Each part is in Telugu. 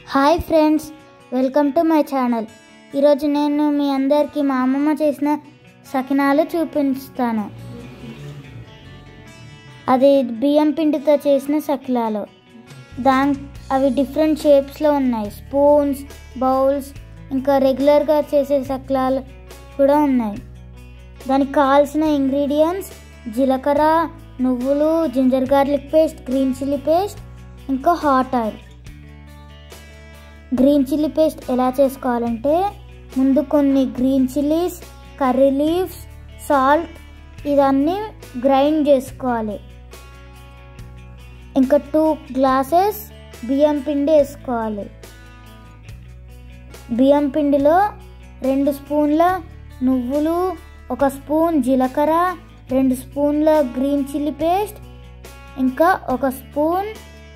hi friends welcome to my channel ఈరోజు నేను మీ అందరికీ మా అమ్మమ్మ చేసిన సకినాలు చూపిస్తాను అది బియ్యం పిండితో చేసిన సకినాలు దాని అవి డిఫరెంట్ షేప్స్లో ఉన్నాయి స్పూన్స్ బౌల్స్ ఇంకా రెగ్యులర్గా చేసే సకినాలు కూడా ఉన్నాయి దానికి కావాల్సిన ఇంగ్రీడియంట్స్ జీలకర్ర నువ్వులు ginger garlic paste green chilli paste ఇంకా hot oil green chilli paste ఎలా చేసుకోవాలంటే ముందు కొన్ని green chillies curry leaves salt ఇవన్నీ గ్రైండ్ చేసుకోవాలి ఇంకా టూ గ్లాసెస్ బియ్యం పిండి వేసుకోవాలి బియ్యం పిండిలో రెండు స్పూన్ల నువ్వులు ఒక స్పూన్ జీలకర్ర రెండు స్పూన్ల గ్రీన్ చిల్లీ పేస్ట్ ఇంకా ఒక స్పూన్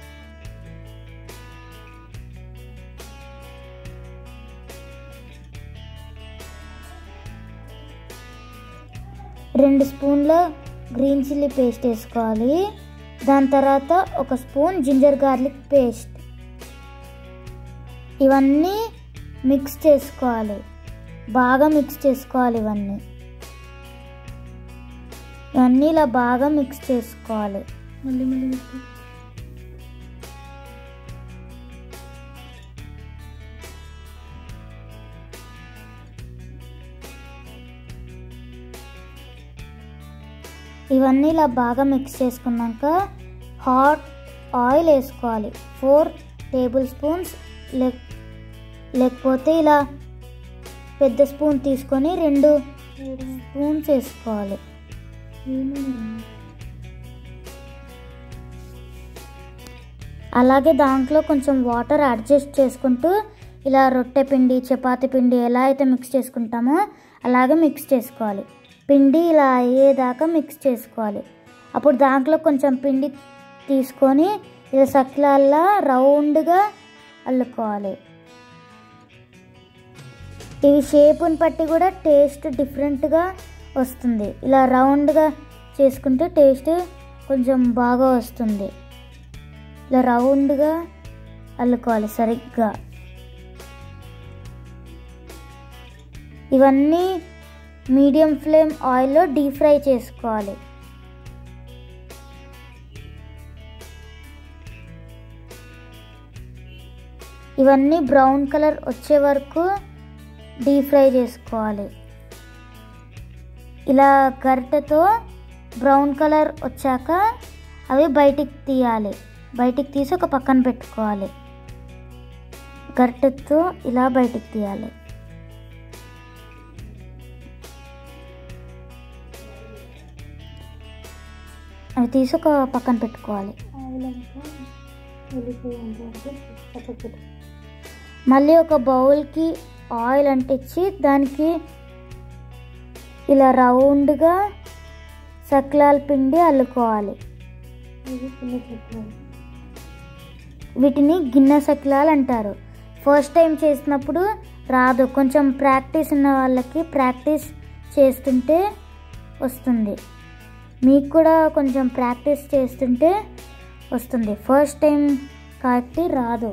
రెండు స్పూన్ల గ్రీన్ చిల్లీ పేస్ట్ వేసుకోవాలి దాని తర్వాత ఒక స్పూన్ జింజర్ గార్లిక్ పేస్ట్ ఇవన్నీ మిక్స్ చేసుకోవాలి బాగా మిక్స్ చేసుకోవాలి ఇవన్నీ ఇవన్నీ ఇలా బాగా మిక్స్ చేసుకోవాలి మళ్ళీ మళ్ళీ చెప్పు ఇవన్నీ ఇలా బాగా మిక్స్ చేసుకున్నాక హాట్ ఆయిల్ వేసుకోవాలి ఫోర్ టేబుల్ స్పూన్స్ లేక్ లేకపోతే ఇలా పెద్ద స్పూన్ తీసుకొని రెండు స్పూన్స్ వేసుకోవాలి అలాగే దాంట్లో కొంచెం వాటర్ అడ్జస్ట్ చేసుకుంటూ ఇలా రొట్టె పిండి చపాతి పిండి ఎలా అయితే మిక్స్ చేసుకుంటామో అలాగే మిక్స్ చేసుకోవాలి పిండి ఇలా అయ్యేదాకా మిక్స్ చేసుకోవాలి అప్పుడు దాంట్లో కొంచెం పిండి తీసుకొని ఇలా సకిలాల్లా రౌండ్గా అల్లుకోవాలి ఇవి షేపుని బట్టి కూడా టేస్ట్ డిఫరెంట్గా వస్తుంది ఇలా రౌండ్గా చేసుకుంటే టేస్ట్ కొంచెం బాగా వస్తుంది ఇలా రౌండ్గా అల్లుకోవాలి సరిగ్గా ఇవన్నీ మీడియం ఫ్లేమ్ ఆయిల్లో డీప్ ఫ్రై చేసుకోవాలి ఇవన్నీ బ్రౌన్ కలర్ వచ్చే వరకు డీప్ ఫ్రై చేసుకోవాలి ఇలా గరిటెతో బ్రౌన్ కలర్ వచ్చాక అవి బయటికి తీయాలి బయటికి తీసి ఒక పక్కన పెట్టుకోవాలి గరిటెతో ఇలా బయటికి తీయాలి అవి తీసి ఒక పక్కన పెట్టుకోవాలి ఆయిల్ అంతా వెళ్ళిపోయేంత వరకు పక్కకు పెట్టు మళ్ళీ ఒక బౌల్కి ఆయిల్ అంటించి దానికి ఇలా రౌండ్గా సక్లాల పిండి అల్లుకోవాలి ఇది చిన్న చెట్లు వీటిని గిన్నె సకిలాలు అంటారు ఫస్ట్ టైం చేసినప్పుడు రాదు కొంచెం ప్రాక్టీస్ ఉన్న వాళ్ళకి ప్రాక్టీస్ చేస్తుంటే వస్తుంది మీకు కూడా కొంచెం ప్రాక్టీస్ చేస్తుంటే వస్తుంది ఫస్ట్ టైం కాబట్టి రాదు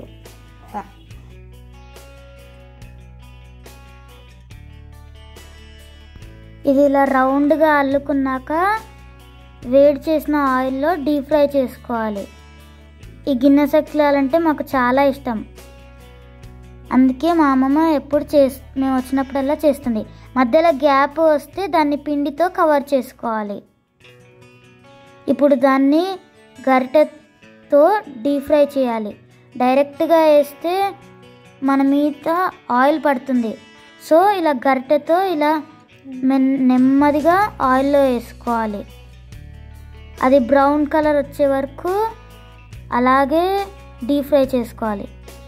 ఇది ఇలా రౌండ్గా అల్లుకున్నాక వేడి చేసిన ఆయిల్లో డీప్ ఫ్రై చేసుకోవాలి ఈ గిన్నె సకిలాలంటే మాకు చాలా ఇష్టం అందుకే మా అమ్మమ్మ ఎప్పుడు చేస్ మేము వచ్చినప్పుడల్లా చేస్తుంది మధ్యలో గ్యాప్ వస్తే దాన్ని పిండితో కవర్ చేసుకోవాలి ఇప్పుడు దాన్ని గరిటెతో డీప్ ఫ్రై చేయాలి డైరెక్ట్గా వేస్తే మన మీద ఆయిల్ పడుతుంది సో ఇలా గరిటెతో ఇలా మెన్ నెమ్మదిగా ఆయిల్లో వేసుకోవాలి అది బ్రౌన్ కలర్ వచ్చే వరకు అలాగే డీప్ ఫ్రై చేసుకోవాలి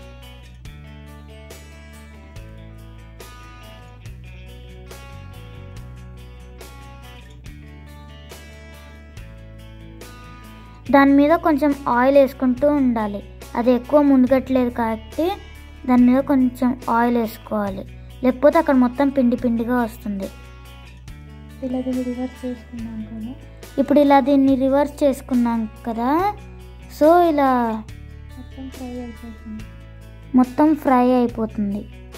దాని మీద కొంచెం ఆయిల్ వేసుకుంటూ ఉండాలి అది ఎక్కువ మునగట్లేదు కాబట్టి దాని మీద కొంచెం ఆయిల్ వేసుకోవాలి లేకపోతే అక్కడ మొత్తం పిండి పిండిగా వస్తుంది ఇలా దీన్ని రివర్స్ చేసుకున్నాం కదా ఇప్పుడు ఇలా దీన్ని రివర్స్ చేసుకున్నాం కదా సో ఇలా మొత్తం ఫ్రై అయిపోతుంది మొత్తం ఫ్రై అయిపోతుంది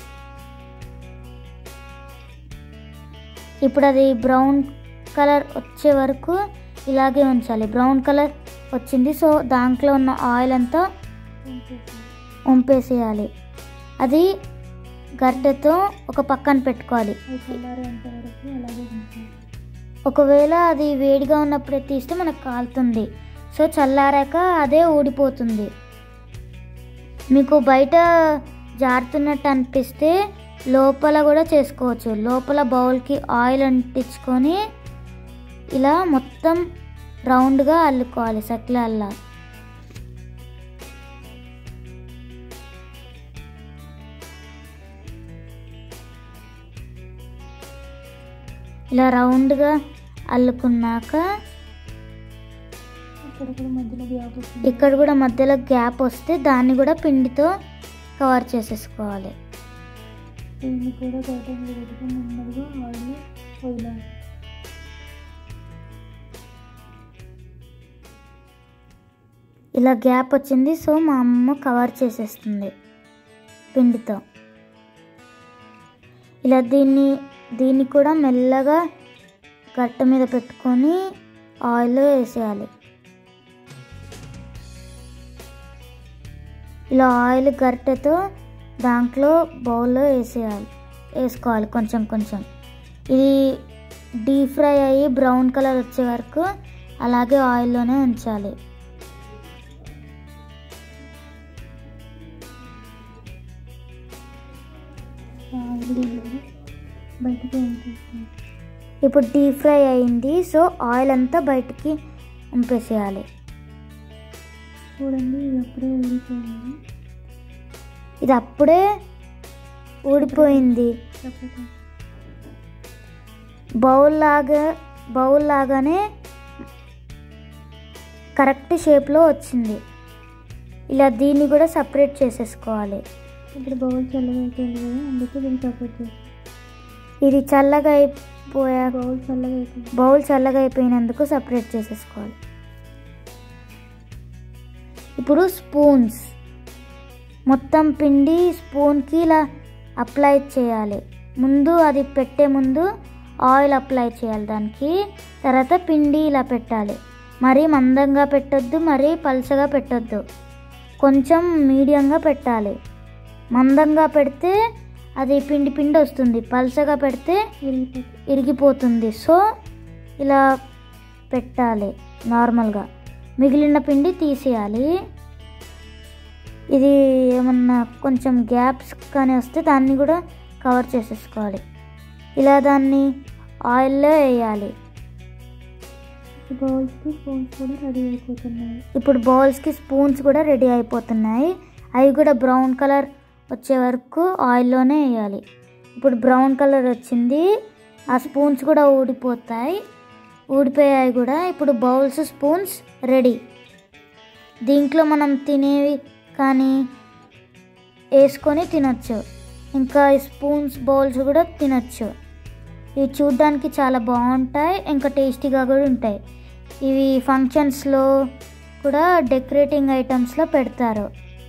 ఇప్పుడు అది బ్రౌన్ కలర్ వచ్చే వరకు ఇలాగే ఉంచాలి బ్రౌన్ కలర్ వచ్చింది సో దాంట్లో ఉన్న ఆయిల్ అంతా వంపేసేయాలి అది గడ్డతో ఒక పక్కన పెట్టుకోవాలి అది చల్లారేంత వరకు అలాగే ఉంచాలి ఒకవేళ అది వేడిగా ఉన్నప్పుడే తీస్తే మనకు కాలుతుంది సో చల్లారాక అదే ఊడిపోతుంది మీకు బయట జారుతున్నట్టు అనిపిస్తే లోపల కూడా చేసుకోవచ్చు లోపల బౌల్కి ఆయిల్ అంటించుకొని ఇలా మొత్తం రౌండ్గా అల్లుకోవాలి సక్లాల్లా ఇలా రౌండ్గా అల్లుకున్నాక ఇక్కడ కూడా మధ్యలో గ్యాప్ వస్తుంది ఇక్కడ కూడా మధ్యలో గ్యాప్ వస్తే దాన్ని కూడా పిండితో కవర్ చేసేసుకోవాలి దీన్ని కూడా గడ్డ మీద పెట్టుకొని నెమ్మదిగా ఆయిల్ వదిలాలి ఇలా గ్యాప్ వచ్చింది సో మా అమ్మ కవర్ చేసేస్తుంది పిండితో ఇలా దీన్ని దీన్ని కూడా మెల్లగా గట్ట మీద పెట్టుకొని ఆయిల్లో వేసేయాలి ఇలా ఆయిల్ గరిటెతో దాంట్లో బౌల్లో వేసేయాలి వేసుకోవాలి కొంచెం కొంచెం ఇది డీప్ ఫ్రై అయ్యి బ్రౌన్ కలర్ వచ్చే వరకు అలాగే ఆయిల్లోనే ఉంచాలి ఆయిల్ తీయాలి బయటకు పంపిస్తుంది ఇప్పుడు డీప్ ఫ్రై అయింది సో ఆయిల్ అంతా బయటికి పంపేసేయాలి చూడండి ఇది అప్పుడే ఊడిపోయింది ఇది అప్పుడే ఊడిపోయింది చప్పటి బౌల్ లాగా బౌల్ లాగానే కరెక్ట్ షేప్లో వచ్చింది ఇలా దీన్ని కూడా సపరేట్ చేసేసుకోవాలి ఇప్పుడు బౌల్ చల్లగా అయిపోయింది కదా అందుకే దీన్ని సపరేట్ చేస్తాం ఇది చల్లగా అయిపోయా బౌల్ చల్లగా అయిపోయింది బౌల్ చల్లగా అయిపోయినందుకు సపరేట్ చేసేసుకోవాలి ఇప్పుడు స్పూన్స్ మొత్తం పిండి స్పూన్కి ఇలా అప్లై చేయాలి ముందు అది పెట్టే ముందు ఆయిల్ అప్లై చేయాలి దానికి తర్వాత పిండి ఇలా పెట్టాలి మరీ మందంగా పెట్టొద్దు మరీ పలుచగా పెట్టొద్దు కొంచెం మీడియంగా పెట్టాలి మందంగా పెడితే అది పిండి పిండి వస్తుంది పలుచగా పెడితే విరిగిపోతుంది ఇరిగిపోతుంది సో ఇలా పెట్టాలి నార్మల్గా మిగిలిన పిండి తీసేయాలి ఇది ఏమన్నా కొంచెం గ్యాప్స్ కానీ వస్తే దాన్ని కూడా కవర్ చేసేసుకోవాలి ఇలా దాన్ని ఆయిల్లో వేయాలి ఈ బౌల్స్కి స్పూన్స్ కూడా రెడీ అయిపోతున్నాయి ఇప్పుడు బౌల్స్కి స్పూన్స్ కూడా రెడీ అయిపోతున్నాయి అవి కూడా బ్రౌన్ కలర్ వచ్చే వరకు ఆయిల్లోనే వేయాలి ఇప్పుడు బ్రౌన్ కలర్ వచ్చింది ఆ స్పూన్స్ కూడా ఊడిపోతాయి ఊడిపోయాయి కూడా ఇప్పుడు బౌల్స్ స్పూన్స్ రెడీ దీంట్లో మనం తినేవి కానీ వేసుకొని తినొచ్చు ఇంకా ఈ స్పూన్స్ బౌల్స్ కూడా తినొచ్చు ఇవి చూడ్డానికి చాలా బాగుంటాయి ఇంకా టేస్టీగా కూడా ఉంటాయి ఇవి ఫంక్షన్స్లో కూడా డెకరేటింగ్ ఐటమ్స్లో పెడతారు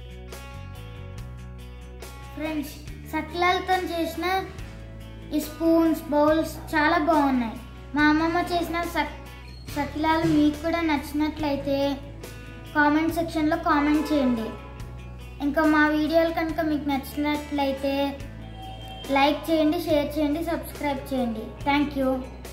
ఫ్రెండ్స్ సక్లాలతో చేసిన ఈ స్పూన్స్ బౌల్స్ చాలా బాగున్నాయి మా అమ్మమ్మ చేసిన సక్ సకిలాలు మీకు కూడా నచ్చినట్లయితే కామెంట్ సెక్షన్లో కామెంట్ చేయండి ఇంకా మా వీడియోలు కనుక మీకు నచ్చినట్లయితే లైక్ చేయండి షేర్ చేయండి సబ్స్క్రైబ్ చేయండి థ్యాంక్ యూ